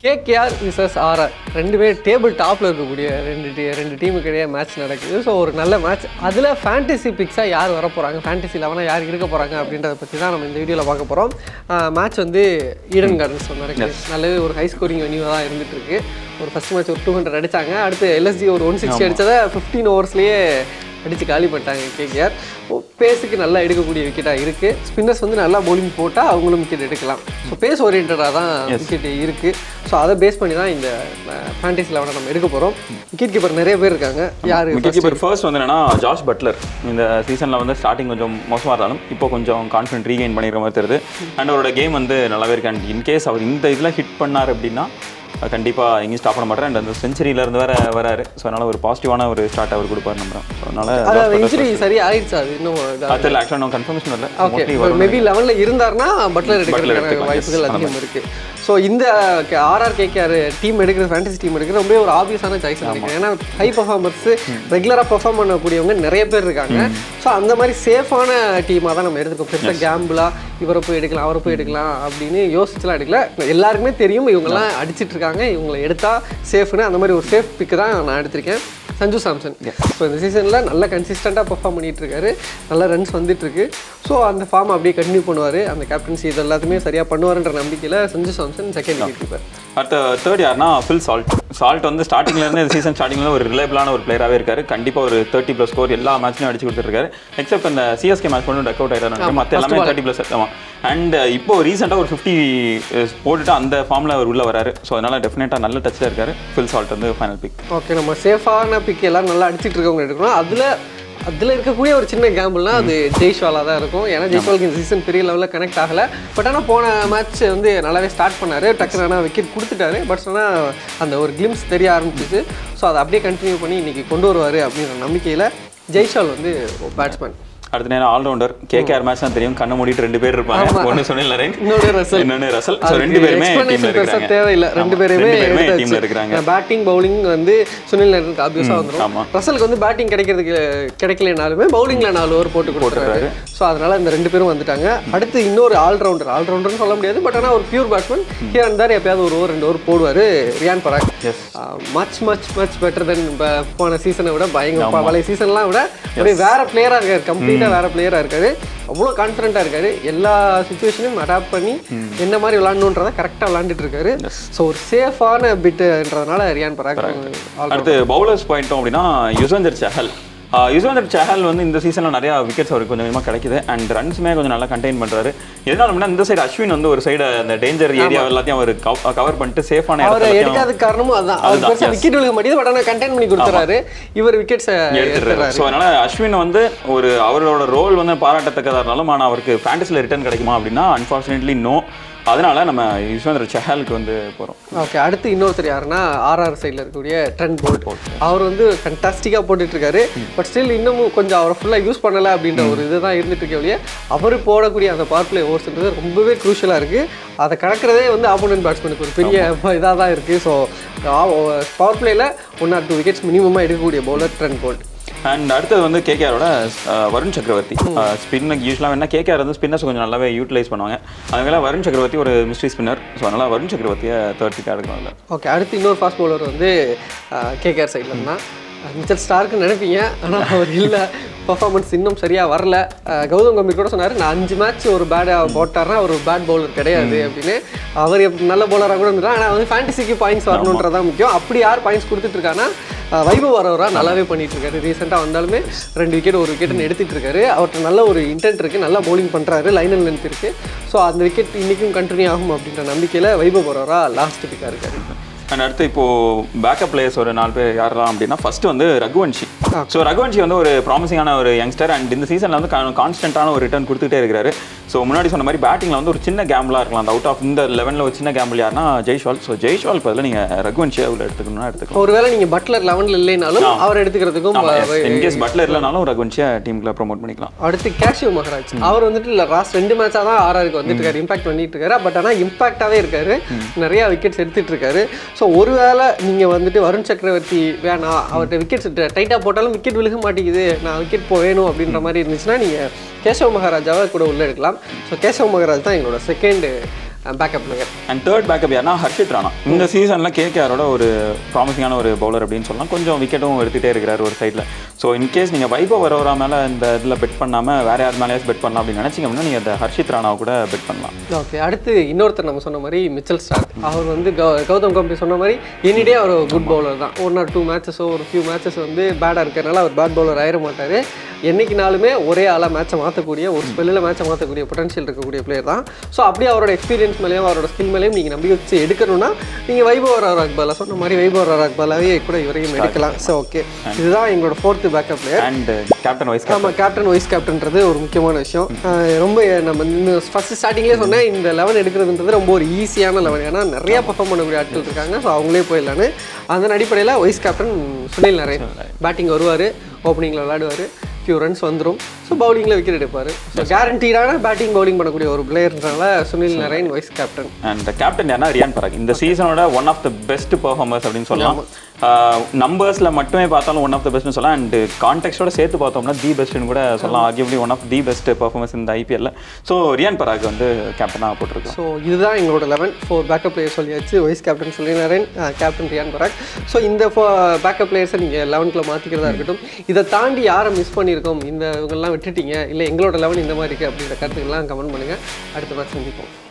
KKR versus RR ரெண்டுமே table டாப்பில் இருக்கக்கூடிய ரெண்டு டீ ரெண்டு டீமுக்கு இடையே மேட்ச் நடக்குது ஸோ ஒரு நல்ல மேட்ச் அதில் ஃபேண்டசி பிக்ஸாக யார் வர போகிறாங்க ஃபேண்டசி லெவனாக யார் இருக்க போகிறாங்க அப்படின்றத பற்றி தான் நம்ம இந்த வீடியோவில் பார்க்க போகிறோம் மேட்ச் வந்து ஈடன் கார்டன்ஸ் நடக்குது நல்லவே ஒரு ஹை ஸ்கோரிங் வெனியூவாக தான் இருந்துட்டு இருக்கு ஒரு ஃபஸ்ட் மேட்ச் ஒரு டூ ஹண்ட்ரட் அடிச்சாங்க அடுத்து எல்எஸ்ஜி ஒரு ஒன் சிக்ஸ்டி அடித்ததை ஃபிஃப்டீன் ஓவர்ஸ்லேயே அடித்து காலி பண்ணிட்டாங்க கேகேஆர் பேஸுக்கு நல்லா எடுக்கக்கூடிய விக்கெட்டாக இருக்குது ஸ்பின்னர்ஸ் வந்து நல்லா bowling போட்டால் அவங்களும் விக்கெட் எடுக்கலாம் ஸோ பேஸ் ஓரியன்டாக தான் விக்கெட் இருக்குது ஸோ அதை பேஸ் பண்ணி தான் இந்த ஃபேண்டசி லெவனை நம்ம எடுக்க போகிறோம் விக்கெட் கீப்பர் நிறைய பேர் இருக்காங்க யார் விக்கெட் கீப்பர் ஃபர்ஸ்ட் வந்து என்னன்னா ஜார்ஜ் பட்லர் இந்த சீசனில் வந்து ஸ்டார்டிங் கொஞ்சம் மோசமாக இருந்தாலும் இப்போ கொஞ்சம் கான்ஃபிடென்ட் ரீகெயின் பண்ணிக்கிற மாதிரி தெரியுது அண்ட் அவரோட கேம் வந்து நல்லாவே இருக்கு அண்ட் இன்கேஸ் அவர் இந்த இதில் ஹிட் பண்ணார் அப்படின்னா கண்டிப்பாக எங்கேயும் ஸ்டாப் பண்ண மாட்டார் அண்ட் அந்த செஞ்சுரியில இருந்து வேற வராரு ஸோ அதனால ஒரு பாசிட்டிவான ஒரு ஸ்டார்ட் அவர் கொடுப்பாரு நம்புறேன் ஸோ அதனால அது இன்ஜுரி சரி ஆயிடுச்சு அது இன்னும் இதா- அதில் ஆக்சுவலாக நான் கன்ஃபர்மேஷன் இல்லை ஓகே மோஸ்ட்லி வரும் மேபி லெவலில் இருந்தாருன்னா பட்லர் எடுக்கிறதுக்கான எடுத்துக்கலாம், வாய்ப்புகள் yes. அதிகம் இருக்கு ஸோ இந்த ஆர்ஆர் கேகேஆர் டீம் எடுக்கிறது ஃபேண்டசி டீம் எடுக்கிறது ரொம்ப ஒரு ஆப்வியஸான சாய்ஸ் நினைக்கிறேன் ஏன்னா ஹை பர்ஃபார்மர்ஸ் ரெகுலராக பெர்ஃபார்ம் பண்ணக்கூடியவங்க நிறைய பேர் இருக்காங்க ஸோ அந்த மாதிரி சேஃபான டீமாக தான் நம்ம எடுத்துக்கோம் பெருசாக கேம்பிளா இவரை போய் எடுக்கலாம் அவரை போய் எடுக்கலாம் அப்படின்னு யோசிச்சுலாம் எடுக்கல எல்லாருக்குமே தெரியும் இவங்கெல்லாம் அடிச்சிட்டு இருக்காங்க இவங்களை எடுத்தா சேஃப்னு அந்த மாதிரி ஒரு சேஃப் பிக்கு தான் நான் எடுத்திருக்கேன் சஞ்சு சாம்சன் ஸோ இந்த சீசனில் நல்ல கன்சிஸ்டண்ட்டாக பெர்ஃபார்ம் பண்ணிட்டு இருக்காரு நல்ல ரன்ஸ் வந்துட்டு இருக்கு ஸோ அந்த ஃபார்ம் அப்படியே கண்டினியூ பண்ணுவார் அந்த கேப்டன்சி இது எல்லாத்தையுமே சரியாக பண்ணுவாருன்ற நம்பிக்கையில் Sanju Samson second wicket keeper அடுத்த தேர்ட் யாருன்னா ஃபில் சால்ட் சால்ட் வந்து ஸ்டார்டிங்ல இருந்து இந்த சீசன் ஸ்டார்டிங்ல ஒரு ரிலேபிளான ஒரு பிளேயராகவே இருக்காரு கண்டிப்பாக ஒரு தேர்ட்டி ப்ளஸ் ஸ்கோர் எல்லா மேட்ச்லையும் அடிச்சு கொடுத்துருக்காரு எக்ஸப்ட் அந்த சிஎஸ்கே மேட்ச் மட்டும் டக் அவுட் ஆயிட்டாரு மற்ற எல்லாமே தேர்ட்டி ப்ளஸ் ஆமாம் அண்ட் இப்போ ரீசெண்டாக ஒரு ஃபிஃப்டி போட்டுட்டு அந்த ஃபார்மில் அவர் உள்ள வராரு ஸோ அதனால டெஃபினட்டாக நல்ல டச்சில் இருக்காரு ஃபில் சால்ட் வந்து ஃபைனல் பிக் ஓகே நம்ம சேஃபான பிக் எல்லாரும் நல்லா அடிச்சிட்டு இருக்கவங்க எடுக்கணும் அதில் அதில் இருக்கக்கூடிய ஒரு சின்ன கேம்பிள்னா அது ஜெய்ஷ்வாலாக தான் இருக்கும் ஏன்னா ஜெய்ஷ்வாலுக்கு இந்த சீசன் பெரிய லெவலில் கனெக்ட் ஆகலை பட் ஆனால் போன மேட்ச் வந்து நல்லாவே ஸ்டார்ட் பண்ணார் டக்குனு ஆனால் விக்கெட் கொடுத்துட்டாரு பட் ஆனால் அந்த ஒரு கிளிம்ஸ் தெரிய ஆரம்பிச்சிச்சு ஸோ அதை அப்படியே கண்டினியூ பண்ணி இன்னைக்கு கொண்டு வருவார் அப்படின்ற நம்பிக்கையில் ஜெய்ஷ்வால் வந்து பேட்ஸ்மேன் அடுத்த நேரம் ஆல்ரவுண்டர் கேகேஆர் மேட்ச் தான் தெரியும் கண்ணை மூடிட்டு ரெண்டு பேர் இருப்பாங்க ஒன்று சொன்னில் ரைட் இன்னொரு ரசல் இன்னொன்னு ரசல் ஸோ ரெண்டு பேருமே டீம்ல இருக்காங்க தேவையில்லை ரெண்டு பேருமே டீம்ல இருக்காங்க பேட்டிங் பவுலிங் வந்து சுனில் நரனுக்கு ஆப்வியஸாக வந்துடும் ஆமா. ரசலுக்கு வந்து பேட்டிங் கிடைக்கிறதுக்கு கிடைக்கலனாலுமே பவுலிங்ல நாலு ஓவர் போட்டு கொடுத்துறாரு ஸோ அதனால இந்த ரெண்டு பேரும் வந்துட்டாங்க அடுத்து இன்னொரு ஆல்ரவுண்டர் ஆல்ரவுண்டர்னு சொல்ல முடியாது பட் ஆனால் ஒரு பியூர் பேட்ஸ்மேன் ஹியர் அண்ட் தார் எப்பயாவது ஒரு ஓவர் ரெண்டு ஓவர் போடுவார் Riyan Parag yes much much much better then போன சீசனை விட பயங்கர பழைய சீசன்லாம் விட அப்படியே வேற பிளேயரா இருக்காரு கம்ப்ளீட்டா வேற பிளேயரா இருக்காரு அவ்வளோ கான்ஃபிடென்ட்டா இருக்காரு எல்லா சுச்சுவேஷனையும் அடாப்ட் பண்ணி என்ன மாதிரி விளாடணுன்றதை கரெக்டாக விளாண்டுட்டு இருக்காரு ஸோ ஒரு சேஃபான பிட்டுன்றதுனால ரியான் பராக் all அடுத்து பவுலர்ஸ் போயிட்டோம் அப்படின்னா யுஸ்வந்தர் சஹல் ஆஹ் யுஸ்வந்தர் சஹல் வந்து இந்த சீசனில் நிறையா விக்கெட்ஸ் அவருக்கு கொஞ்சம் கொஞ்சமாக கிடைக்குது அண்ட் ரன்ஸுமே கொஞ்சம் நல்லா கண்டெயின் பண்ணுறாரு எதனால அப்படின்னா இந்த சைடு அஸ்வின் வந்து ஒரு சைடு அந்த டேஞ்சர் ஏரியா எல்லாத்தையும் அவர் கவர் பண்ணிட்டு சேஃபான அவரை இடத்துல எடுக்காத காரணமும் அதுதான் அவர் அதுதான், பெருசாக விக்கெட் விழுக மாட்டேங்குது பட் ஆனால் கண்டெயின் பண்ணி கொடுத்துறாரு இவர் விக்கெட்ஸை எடுத்துடுறாரு ஸோ அதனால அஸ்வின் வந்து ஒரு அவரோட ரோல் வந்து பாராட்டத்தக்கதா இருந்தாலும் ஆனால் அவருக்கு ஃபேண்டஸில் ரிட்டர்ன் கிடைக்குமா அப்படின்னா அன்ஃபார்ச்சுனேட்லி நோ அதனால நம்ம யுஸ்வந்தர் சஹலுக்கு வந்து போகிறோம் ஓகே அடுத்து இன்னொருத்தர் யாருன்னா ஆர்ஆர் சைடில் இருக்கக்கூடிய ட்ரெண்ட் போல்ட் அவர் வந்து ஃபண்டாஸ்டிக்காக போட்டுட்டு இருக்காரு பட் ஸ்டில் இன்னமும் கொஞ்சம் அவரை ஃபுல்லாக யூஸ் பண்ணலை அப்படின்ற ஒரு இதுதான் இருந்துட்டு இருக்க ஒழிய அவர் போடக்கூடிய அந்த பவர் பிளே ஓவர்ஸ்ன்றது ரொம்பவே க்ரூஷியலாக இருக்குது அதை கடக்கிறதே வந்து ஆப்போனன்ட் பேட்ஸ்மேனுக்கு ஒரு பெரிய இதாக தான் இருக்குது ஸோ பவர் பிளேயில் ஒன் ஆர் டூ விக்கெட்ஸ் மினிமமாக எடுக்கக்கூடிய பவுலர் ட்ரெண்ட் போல்ட் அண்ட் அடுத்தது வந்து கேகேஆரோட வருண் சக்கரவர்த்தி ஸ்பின்னுக்கு யூஸ்வலாக என்ன கேகேஆர் வந்து ஸ்பின்னர்ஸ் கொஞ்சம் நல்லாவே யூட்டிலைஸ் பண்ணுவாங்க அதனால வருண் சக்கரவர்த்தி ஒரு மிஸ்ட்ரி ஸ்பின்னர் ஸோ அதனால வருண் சக்கரவர்த்தியை தேர்ட் பிக்காக எடுக்கலாம்ல ஓகே அடுத்து இன்னொரு ஃபாஸ்ட் பவுலர் வந்து கேகேஆர் சைடில் இருந்தால் மிச்சல் ஸ்டார்க்கு நினைப்பீங்க ஆனால் அவர் இல்லை பர்ஃபார்மன்ஸ் இன்னும் சரியாக வரல அஹ் கௌதம் கம்பீர் கூட சொன்னார் நான் அஞ்சு மேட்ச் ஒரு பேடாக போட்டார்னா அவர் ஒரு பேட் பவுலர் கிடையாது அப்படின்னு அவர் எப்ப- நல்ல பவுலராக கூட இருந்தார் ஆனால் வந்து ஃபேண்டசிக்கு பாயிண்ட்ஸ் வரணுன்றதான் முக்கியம் அப்படி யார் பாயிண்ட்ஸ் கொடுத்துட்டு இருக்காங்கன்னா அஹ் வைபவ் வரவரா நல்லாவே பண்ணிட்டு இருக்காரு ரீசெண்டாக வந்தாலுமே ரெண்டு விக்கெட் ஒரு விக்கெட்னு எடுத்துட்டு இருக்காரு அவர்கிட்ட நல்ல ஒரு இன்டென்ட் இருக்குது நல்லா பவுலிங் பண்ணுறாரு லைன் அண்ட் லென்த் இருக்குது ஸோ அந்த விக்கெட் இன்றைக்கும் கண்டினியூ ஆகும் அப்படின்ற நம்பிக்கையில் வைபவ் வரவரா லாஸ்ட் பிக்காக இருக்காரு அண்ட் அடுத்து இப்போ பேக்கப் பிளேயர்ஸ் ஒரு நாலு பேர் யாரெல்லாம் அப்படின்னா ஃபர்ஸ்ட் வந்து ரகுவன்ஷி ஸோ ரகுவன்ஷி வந்து ஒரு ப்ராமிசிங்கான ஒரு யங்ஸ்டர் அண்ட் இந்த சீசனில் வந்து கான்ஸ்டன்ட்டான ஒரு ரிட்டர்ன் கொடுத்துட்டே இருக்கிறாரு ஸோ முன்னாடி சொன்ன மாதிரி பேட்டிங்கில் வந்து ஒரு சின்ன கேம்பிளாக இருக்கலாம் அந்த அவுட் ஆஃப் இந்த லெவனில் ஒரு சின்ன கேம்பிள் யாருன்னா ஜெய்ஷ்வால் ஸோ ஜெய்ஷ்வால் பதில் நீங்கள் ரகுவன்ஷியை உள்ள எடுத்துக்கணும்னா எடுத்துக்கலாம் ஒருவேளை நீங்க பட்லர் லெவன்ல இல்லைனாலும் அவர் எடுத்துக்கிறதுக்கும் வ- இன்கேஸ் பட்லர் இல்லைனாலும் ரகுவன்ஷியை டீமுக்குள்ள ப்ரோமோட் பண்ணிக்கலாம் அடுத்து கேஷிவ் மகராஜ் அவர் வந்துட்டு இல்ல லாஸ்ட் ரெண்டு மேட்சா தான் ஆர்ஆருக்கு வந்துட்டு இருக்காரு இம்பாக்ட் பண்ணிட்டு இருக்காரு பட் ஆனா இம்பாக்டாவே இருக்காரு நிறைய விக்கெட்ஸ் எடுத்துட்டு இருக்காரு ஸோ ஒருவேளை நீங்க வந்துட்டு வருண் சக்கரவர்த்தி வேணாம் அவர்கிட்ட விக்கெட்ஸ் டைட்டா போட்டாலும் விக்கெட் விழுக மாட்டேங்குது நான் விக்கெட் போ வேணும் அப்படின்ற மாதிரி இருந்துச்சுன்னா நீங்க கேசவ் மகாராஜாவை கூட உள்ள எடுக்கலாம் ஸோ கேசவ் மகாராஜ் தான் எங்களோட second backup player and third backup யாருன்னா ஹர்ஷித் ராணா இந்த சீசனில் கேகேஆரோட ஒரு ப்ராமிசிங்கான ஒரு பவுலர் அப்படின்னு சொல்லலாம் கொஞ்சம் விக்கெட்டும் எடுத்துகிட்டே இருக்கிறார் ஒரு சைடில் ஸோ இன்கேஸ் நீங்கள் வைபோ வரவரா மேலே இந்த இதில் பெட் பண்ணாமல் வேற யார் மேலேயாச்சும் பெட் பண்ணலாம் அப்படின்னு நினச்சிங்க அப்படின்னா நீங்கள் இந்த ஹர்ஷித் ராணாவை கூட பெட் பண்ணலாம் ஓகே அடுத்து இன்னொருத்தர் நம்ம சொன்ன மாதிரி மிச்சல் ஸ்டார்க் அவர் வந்து கௌ கௌதம் கம்பெனி சொன்ன மாதிரி எனிடே அவர் குட் பவுலர் தான் ஒன் ஆர் டூ மேட்சஸோ ஒரு ஃபியூ மேட்சஸ் வந்து பேடாக இருக்கிறனால அவர் பேட் பவுலர் ஆயிட மாட்டார் என்னைக்குனாலுமே ஒரே ஆளாக மேட்சை மாற்றக்கூடிய ஒரு ஸ்பெல்லில் மேட்சை மாற்றக்கூடிய பொட்டன்ஷியல் இருக்கக்கூடிய பிளேயர் தான் ஸோ அப்படியே அவரோட எக்ஸ்பீரியன்ஸ் மேலேயும் அவரோட ஸ்கில் மேலேயும் நீங்கள் நம்பி வச்சு எடுக்கணும்னா நீங்கள் வைபவ் அக்பாலா சொன்ன மாதிரி வைபவ் அக்பாலாவே கூட இவரையும் எடுக்கலாம் ஸோ ஓகே இதுதான் எங்களோட fourth backup player and captain vice ஆமாம் கேப்டன் வைஸ் கேப்டன்றது ஒரு முக்கியமான விஷயம் அஹ் ரொம்ப நம்ம இன்னும் ஃபஸ்ட்டு ஸ்டார்டிங்லேயே சொன்னேன் இந்த லெவன் எடுக்கிறதுன்றது ரொம்ப ஒரு ஈஸியான லெவன் ஏன்னா நிறைய பர்ஃபார்ம் பண்ணக்கூடிய ஆட்கள் இருக்காங்க ஸோ அவங்களே போயிடலான்னு அதன் அடிப்படையில் vice captain Sunil Narine batting வருவார் ஓப்பனிங்கில் விளையாடுவார் ஃபியூ ரன்ஸ் வந்துடும் ஸோ பவுலிங்கில் விக்கெட் எடுப்பார் ஸோ கேரண்டீடான பேட்டிங் பவுலிங் பண்ணக்கூடிய ஒரு பிளேயர்னால Sunil Narine vice captain and captain யாருன்னா ரியான் பராக் இந்த சீசனோட one of the best performers அப்படின்னு சொல்லலாம் நம்பர்ஸில் மட்டுமே பார்த்தாலும் ஒன் ஆஃப் த பெஸ்ட்னு சொல்லலாம் அண்ட் கான்டெக்ட்டோட சேர்த்து பார்த்தோம்னா தி பெஸ்ட்னு கூட சொல்லலாம் arguably one of the best performance இந்த ஐபிஎல்ல ஸோ ரியான் பராக் வந்து கேப்டனாக போட்டிருக்கோம் ஸோ இதுதான் எங்களோட லெவன் ஃபோர் பேக்கப் பிளேயர் சொல்லியாச்சு வைஸ் கேப்டன் சொல்லி நரேன் கேப்டன் ரியான் பராக் ஸோ இந்த பேக்கப் பிளேயர்ஸை நீங்கள் லெவன்த்தில் மாற்றிக்கிறதா இருக்கட்டும் இதை தாண்டி யாரை மிஸ் பண்ணியிருக்கோம் இந்த இவங்கெல்லாம் விட்டுட்டீங்க இல்லை எங்களோட லெவன் இந்த மாதிரி இருக்குது அப்படின்ற கருத்துக்கள்லாம் கமெண்ட் பண்ணுங்கள் அடுத்த மேட்ச் சந்திப்போம்